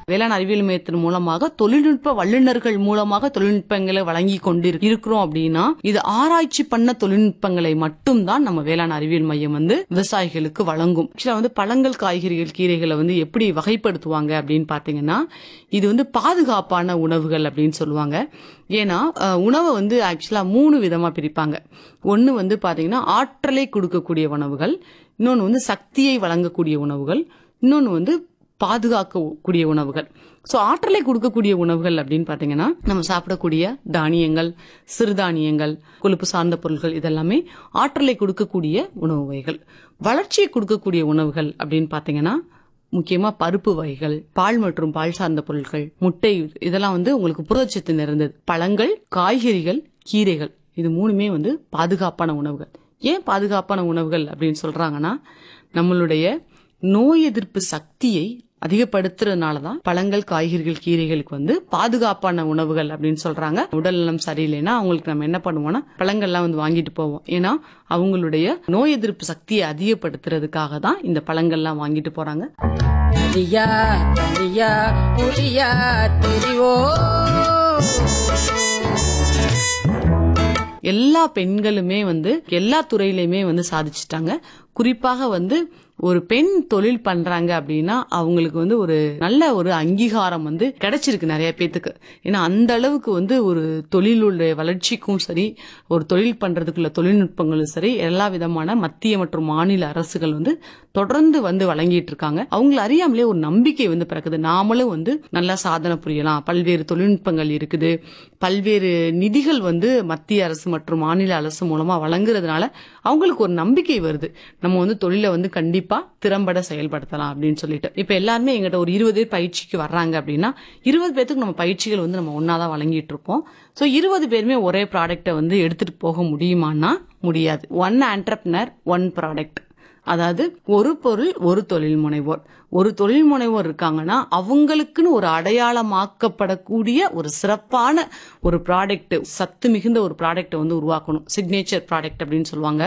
வேளாண் அறிவியல் மையத்தின் மூலமாக தொழில்நுட்ப வல்லுநர்கள் மூலமாக தொழில்நுட்பங்களை வழங்கி கொண்டு இருக்கிறோம் அப்படின்னா இது ஆராய்ச்சி பண்ண தொழில்நுட்பங்களை மட்டும்தான் நம்ம வேளாண் அறிவியல் மையம் வந்து விவசாயிகளுக்கு வழங்கும் ஆக்சுவலா வந்து பழங்கள் காய்கறிகள் கீரைகளை வந்து எப்படி வகைப்படுத்துவாங்க அப்படின்னு பாத்தீங்கன்னா இது வந்து பாதுகாப்பான உணவுகள் அப்படின்னு சொல்லுவாங்க ஏன்னா அஹ், உணவை வந்து ஆக்சுவலா மூணு விதமா பிரிப்பாங்க ஒன்னு வந்து பாத்தீங்கன்னா ஆற்றலை கொடுக்கக்கூடிய உணவுகள் இன்னொன்னு வந்து சக்தியை வழங்கக்கூடிய உணவுகள் இன்னொன்னு வந்து பாதுகாக்கக்கூடிய உணவுகள் ஸோ ஆற்றலை கொடுக்கக்கூடிய உணவுகள் அப்படின்னு பார்த்தீங்கன்னா நம்ம சாப்பிடக்கூடிய தானியங்கள் சிறுதானியங்கள் கொழுப்பு சார்ந்த பொருட்கள் இதெல்லாமே ஆற்றலை கொடுக்கக்கூடிய உணவு வகைகள் வளர்ச்சியை கொடுக்கக்கூடிய உணவுகள் அப்படின்னு பார்த்தீங்கன்னா முக்கியமா பருப்பு வகைகள் பால் மற்றும் பால் சார்ந்த பொருட்கள் முட்டை இதெல்லாம் வந்து உங்களுக்கு புரதச்சத்து நிறைந்தது பழங்கள் காய்கறிகள் கீரைகள் இது மூணுமே வந்து பாதுகாப்பான உணவுகள் ஏன் பாதுகாப்பான உணவுகள் அப்படின்னு சொல்றாங்கன்னா நம்மளுடைய நோய் எதிர்ப்பு சக்தியை அதிகப்படுத்துறதுனால தான் பழங்கள் காய்கறிகள் கீரைகளுக்கு வந்து பாதுகாப்பான உணவுகள் அப்படின்னு சொல்றாங்க உடல் நலம் சரியில்லைன்னா அவங்களுக்கு நம்ம என்ன பண்ணுவோம்னா பழங்கள்லாம் வந்து வாங்கிட்டு போவோம் ஏன்னா அவங்களுடைய நோய் எதிர்ப்பு சக்தியை அதிகப்படுத்துறதுக்காக தான் இந்த பழங்கள்லாம் வாங்கிட்டு போறாங்க தனியா தனியா புரியா தெரிவோ எல்லா பெண்களுமே வந்து எல்லா துறையிலுமே வந்து சாதிச்சிட்டாங்க குறிப்பாக வந்து ஒரு பெண் தொழில் பண்றாங்க அப்படின்னா அவங்களுக்கு வந்து ஒரு நல்ல ஒரு அங்கீகாரம் வந்து கிடைச்சிருக்கு நிறைய பேத்துக்கு ஏன்னா அந்த அளவுக்கு வந்து ஒரு தொழிலுடைய வளர்ச்சிக்கும் சரி ஒரு தொழில் பண்றதுக்குள்ள தொழில்நுட்பங்களும் சரி எல்லா விதமான மத்திய மற்றும் மாநில அரசுகள் வந்து தொடர்ந்து வந்து வழங்கிட்டு இருக்காங்க அவங்கள அறியாமலே ஒரு நம்பிக்கை வந்து பிறக்குது நாமளும் வந்து நல்லா சாதனை புரியலாம் பல்வேறு தொழில்நுட்பங்கள் இருக்குது பல்வேறு நிதிகள் வந்து மத்திய அரசு மற்றும் மாநில அரசு மூலமா வழங்குறதுனால அவங்களுக்கு ஒரு நம்பிக்கை வருது நம்ம வந்து தொழிலை வந்து கண்டிப்பா திறம்பட செயல்படுத்தலாம் அப்படின்னு சொல்லிட்டு இப்ப எல்லாருமே எங்கிட்ட ஒரு இருபது பேர் பயிற்சிக்கு வர்றாங்க அப்படின்னா இருபது பேத்துக்கு நம்ம பயிற்சிகள் வந்து நம்ம ஒன்னாதான் வழங்கிட்டு இருப்போம் சோ இருபது பேருமே ஒரே ப்ராடக்ட்டை வந்து எடுத்துட்டு போக முடியுமான்னா முடியாது ஒன் ஆண்டர்பனர் ஒன் ப்ராடக்ட் அதாவது ஒரு பொருள் ஒரு தொழில் முனைவோர் ஒரு தொழில் முனைவோர் இருக்காங்கன்னா அவங்களுக்குன்னு ஒரு அடையாளமாக்கப்படக்கூடிய ஒரு சிறப்பான ஒரு ப்ராடக்ட் சத்து மிகுந்த ஒரு ப்ராடக்ட்டை வந்து உருவாக்கணும் சிக்னேச்சர் ப்ராடக்ட் அப்படின்னு சொல்லுவாங்க